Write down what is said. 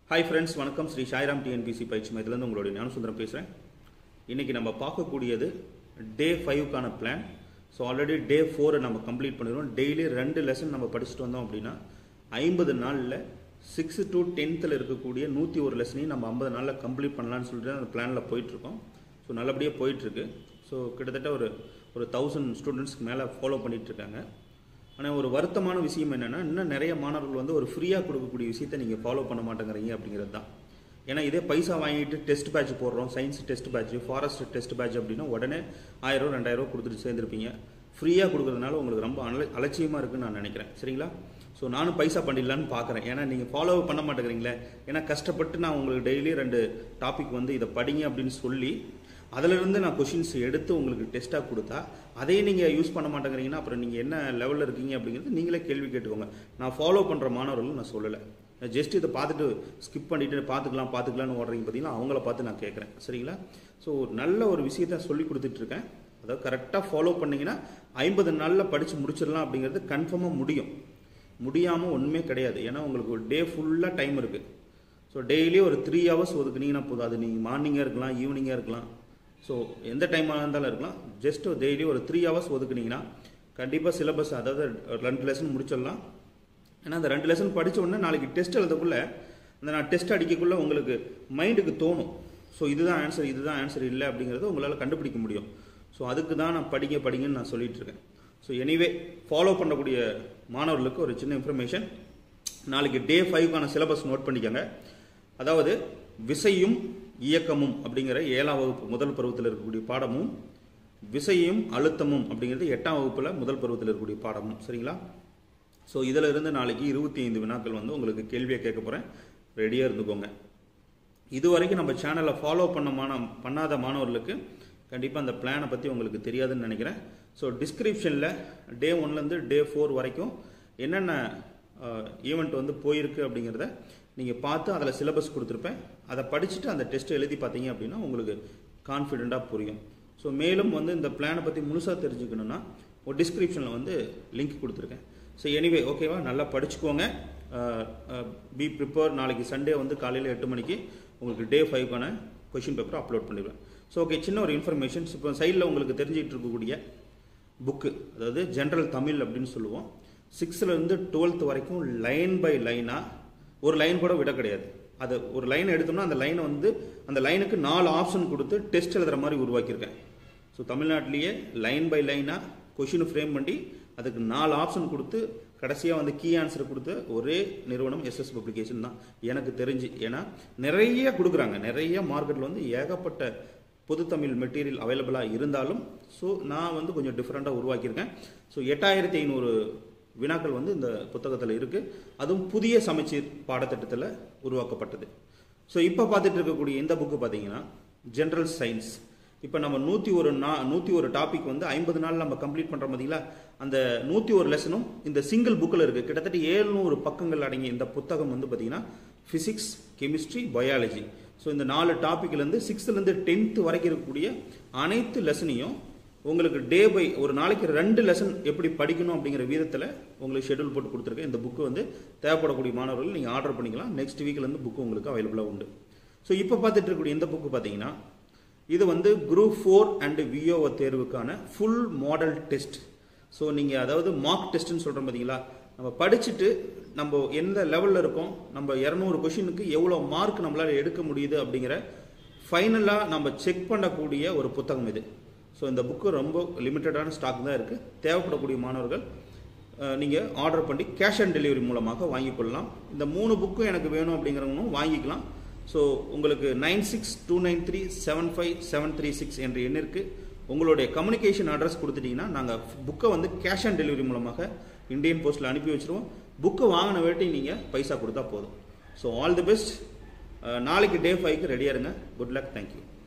hi friends வணக்கம் Sri Sairam TNPSC பயிற்சி மையத்திலேருந்து உங்களுடைய ஞானசுந்தரம் பேசுகிறேன் இன்றைக்கி நம்ம பார்க்கக்கூடியது டே ஃபைவ்க்கான பிளான் ஸோ ஆல்ரெடி டே ஃபோரை நம்ம கம்ப்ளீட் பண்ணிடுவோம் டெய்லி ரெண்டு லெசன் நம்ம படிச்சுட்டு வந்தோம் அப்படின்னா ஐம்பது நாளில் சிக்ஸ் டு டென்த்தில் இருக்கக்கூடிய நூற்றி ஒரு லெசனையும் நம்ம ஐம்பது நாளில் கம்ப்ளீட் பண்ணலான்னு சொல்லிட்டு அந்த பிளானில் போயிட்டுருக்கோம் ஸோ நல்லபடியாக போயிட்டுருக்கு ஸோ கிட்டத்தட்ட ஒரு ஒரு தௌசண்ட் ஸ்டூடெண்ட்ஸ்க்கு மேலே ஃபாலோ பண்ணிட்டு இருக்காங்க ஆனால் ஒரு வருத்தமான விஷயம் என்னென்னா இன்னும் நிறைய மாணவர்கள் வந்து ஒரு ஃப்ரீயாக கொடுக்கக்கூடிய விஷயத்தை நீங்கள் ஃபாலோ பண்ண மாட்டேங்கிறீங்க அப்படிங்கிறது தான் ஏன்னா இதே பைசா வாங்கிட்டு டெஸ்ட் பேட்ச் போடுறோம் science test batch forest test batch அப்படின்னா உடனே ஆயிரம் ரெண்டாயிரம் கொடுத்துட்டு சேர்ந்துருப்பீங்க ஃப்ரீயாக கொடுக்கறதுனால உங்களுக்கு ரொம்ப அல அலட்சியமாக இருக்குன்னு நான் நினைக்கிறேன் சரிங்களா ஸோ நானும் பைசா பண்ணிடலான்னு பார்க்குறேன் ஏன்னா நீங்கள் ஃபாலோ பண்ண மாட்டேங்கிறீங்களே ஏன்னா கஷ்டப்பட்டு நான் உங்களுக்கு டெய்லி ரெண்டு டாபிக் வந்து இதை படிங்க அப்படின்னு சொல்லி அதிலிருந்து நான் கொஷின்ஸ் எடுத்து உங்களுக்கு டெஸ்ட்டாக கொடுத்தா அதையும் நீங்கள் யூஸ் பண்ண மாட்டேங்கிறீங்கன்னா அப்புறம் நீங்கள் என்ன லெவலில் இருக்கீங்க அப்படிங்கிறது நீங்களே கேள்வி கேட்டுக்கோங்க நான் ஃபாலோ பண்ணுற மாணவர்கள் நான் சொல்லலை ஜஸ்ட் இதை பார்த்துட்டு ஸ்கிப் பண்ணிவிட்டு பார்த்துக்கலாம் பார்த்துக்கலாம்னு ஓடுறீங்க பார்த்தீங்கன்னா அவங்கள பார்த்து நான் கேட்குறேன் சரிங்களா ஸோ நல்ல ஒரு விஷயத்த சொல்லி கொடுத்துட்ருக்கேன் அதாவது கரெக்டாக ஃபாலோ பண்ணிங்கன்னா ஐம்பது நாளில் படித்து முடிச்சிடலாம் அப்படிங்கிறது கன்ஃபார்மாக முடியும் முடியாமல் ஒன்றுமே கிடையாது ஏன்னா உங்களுக்கு ஒரு டே ஃபுல்லாக டைம் இருக்குது ஸோ டெய்லி ஒரு த்ரீ ஹவர்ஸ் ஒதுக்குனீங்கன்னா போதும் அது நீங்கள் மார்னிங்காக இருக்கலாம் ஈவினிங்காக இருக்கலாம் ஸோ எந்த டைமாக இருந்தாலும் இருக்கலாம் ஜஸ்ட் டெய்லி ஒரு த்ரீ ஹவர்ஸ் ஒதுக்குனீங்கன்னா கண்டிப்பாக சிலபஸ் அதாவது ரெண்டு லெசன் முடிச்சிடலாம் ஏன்னா அந்த ரெண்டு லெசன் படித்த உடனே நாளைக்கு டெஸ்ட் எழுதக்குள்ளே அந்த நான் டெஸ்ட் அடிக்கக்குள்ளே உங்களுக்கு மைண்டுக்கு தோணும் ஸோ இதுதான் ஆன்சர் இதுதான் ஆன்சர் இல்லை அப்படிங்கிறத உங்களால் கண்டுபிடிக்க முடியும் ஸோ அதுக்கு தான் நான் படிங்க படிங்கன்னு நான் சொல்லிட்டு இருக்கேன் ஸோ எனிவே ஃபாலோ பண்ணக்கூடிய மாணவர்களுக்கு ஒரு சின்ன இன்ஃபர்மேஷன் நாளைக்கு டே ஃபைவ்க்கான சிலபஸ் நோட் பண்ணிக்கோங்க அதாவது விசையும் இயக்கமும் அப்படிங்கிற ஏழாம் வகுப்பு முதல் பருவத்தில் இருக்கக்கூடிய பாடமும் விசையும் அழுத்தமும் அப்படிங்கிறது எட்டாம் வகுப்பில் முதல் பருவத்தில் இருக்கக்கூடிய பாடமும் சரிங்களா ஸோ இதில் இருந்து நாளைக்கு இருபத்தி ஐந்து வினாக்கள் வந்து உங்களுக்கு கேள்வியை கேட்க போகிறேன் ரெடியாக இருந்துக்கோங்க இது வரைக்கும் நம்ம சேனலை ஃபாலோ பண்ண மாண பண்ணாத மாணவர்களுக்கு கண்டிப்பாக அந்த பிளானை பற்றி உங்களுக்கு தெரியாதுன்னு நினைக்கிறேன் ஸோ டிஸ்கிரிப்ஷனில் டே ஒன்லேருந்து டே ஃபோர் வரைக்கும் என்னென்ன ஈவெண்ட் வந்து போயிருக்கு அப்படிங்கிறத நீங்கள் பார்த்து அதில் சிலபஸ் கொடுத்துருப்பேன் அதை படிச்சுட்டு அந்த டெஸ்ட் எழுதி பார்த்தீங்க அப்படின்னா உங்களுக்கு கான்ஃபிடெண்ட்டாக புரியும் ஸோ மேலும் வந்து இந்த பிளானை பற்றி முழுசாக தெரிஞ்சுக்கணுன்னா ஒரு டிஸ்கிரிப்ஷனில் வந்து லிங்க் கொடுத்துருக்கேன் ஸோ எனிவே ஓகேவா நல்லா படிச்சுக்கோங்க பி ப்ரிப்பேர் நாளைக்கு சண்டே வந்து காலையில் எட்டு மணிக்கு உங்களுக்கு டே ஃபைவ்க்கான கொஷின் பேப்பர் அப்லோட் பண்ணிடுவேன் ஸோ ஓகே சின்ன ஒரு இன்ஃபர்மேஷன்ஸ் இப்போ சைடில் உங்களுக்கு தெரிஞ்சிட்டு இருக்கக்கூடிய புக்கு அதாவது ஜென்ரல் தமிழ் அப்படின்னு சொல்லுவோம் சிக்ஸ்த்துலேருந்து டுவெல்த் வரைக்கும் லைன் பை லைனாக ஒரு லைன் கூட விட கிடையாது அது ஒரு லைன் எடுத்தோம்னா அந்த லைனை வந்து அந்த லைனுக்கு நாலு ஆப்ஷன் கொடுத்து டெஸ்ட் எழுதுகிற மாதிரி உருவாக்கியிருக்கேன் ஸோ தமிழ்நாட்டிலேயே லைன் பை லைனாக கொஷின் ஃப்ரேம் பண்ணி அதுக்கு நாலு ஆப்ஷன் கொடுத்து கடைசியாக வந்து கீ ஆன்சர் கொடுத்த ஒரே நிறுவனம் எஸ்எஸ் பப்ளிகேஷன் தான் எனக்கு தெரிஞ்சு ஏன்னா நிறைய கொடுக்குறாங்க நிறைய மார்க்கெட்டில் வந்து ஏகப்பட்ட பொது தமிழ் மெட்டீரியல் அவைலபிளாக இருந்தாலும் ஸோ நான் வந்து கொஞ்சம் டிஃப்ரெண்ட்டாக உருவாக்கியிருக்கேன் ஸோ எட்டாயிரத்தி ஐநூறு வினாக்கள் வந்து இந்த புத்தகத்தில் இருக்குது அதுவும் புதிய சமச்சீர் பாடத்திட்டத்தில் உருவாக்கப்பட்டது ஸோ இப்போ பார்த்துட்டு இருக்கக்கூடிய இந்த புக்கு பார்த்தீங்கன்னா ஜென்ரல் சயின்ஸ் இப்போ நம்ம நூற்றி ஒரு நா நூற்றி ஒரு டாபிக் வந்து ஐம்பது நாள் நம்ம கம்ப்ளீட் பண்ணுறோம் பார்த்தீங்களா அந்த நூற்றி ஒரு லெசனும் இந்த சிங்கிள் புக்கில் இருக்குது கிட்டத்தட்ட ஏழ்நூறு பக்கங்கள் அடங்கிய இந்த புத்தகம் வந்து பார்த்தீங்கன்னா ஃபிசிக்ஸ் கெமிஸ்ட்ரி பயாலஜி ஸோ இந்த நாலு டாப்பிக்லேருந்து சிக்ஸ்த்துலேருந்து டென்த்து வரைக்கும் இருக்கக்கூடிய அனைத்து லெசனையும் உங்களுக்கு டே பை ஒரு நாளைக்கு ரெண்டு லெசன் எப்படி படிக்கணும் அப்படிங்கிற விதத்தில் உங்களுக்கு ஷெடியூல் போட்டு கொடுத்துருக்கேன் இந்த புக்கு வந்து தேவைப்படக்கூடிய மாணவர்கள் நீங்கள் ஆர்டர் பண்ணிக்கலாம் நெக்ஸ்ட் வீக்லேருந்து புக்கு உங்களுக்கு அவைலபிளாக உண்டு ஸோ இப்போ பார்த்துட்டு இருக்கக்கூடிய இந்த புக்கு பார்த்தீங்கன்னா இது வந்து குரூப் ஃபோர் அண்ட் விஓஓ தேர்வுக்கான ஃபுல் மாடல் டெஸ்ட் ஸோ நீங்கள் அதாவது மார்க் டெஸ்ட்னு சொல்கிறோம் பார்த்தீங்களா நம்ம படிச்சுட்டு நம்ம எந்த லெவலில் இருக்கோம் நம்ம இரநூறு கொஷினுக்கு எவ்வளோ மார்க் நம்மளால் எடுக்க முடியுது அப்படிங்கிற ஃபைனலாக நம்ம செக் பண்ணக்கூடிய ஒரு புத்தகம் இது ஸோ இந்த புக்கு ரொம்ப லிமிட்டடான ஸ்டாக் தான் இருக்குது தேவைப்படக்கூடிய மாணவர்கள் நீங்கள் ஆர்டர் பண்ணி கேஷ் ஆன் டெலிவரி மூலமாக வாங்கி கொள்ளலாம் இந்த மூணு புக்கும் எனக்கு வேணும் அப்படிங்கிறவங்களும் வாங்கிக்கலாம் ஸோ உங்களுக்கு nine six two nine three seven five seven three six என்ற எண்ணிற்கு உங்களுடைய கம்யூனிகேஷன் அட்ரஸ் கொடுத்துட்டிங்கன்னா நாங்கள் புக்கை வந்து கேஷ் ஆன் டெலிவரி மூலமாக இந்தியன் போஸ்ட்டில் அனுப்பி வச்சுருவோம் புக்கை வாங்கின வேட்டி நீங்கள் பைசா கொடுத்தா போதும் ஸோ ஆல் தி பெஸ்ட் நாளைக்கு டே ஃபைவ்க்கு ரெடியாக இருங்க குட் லக் தேங்க்யூ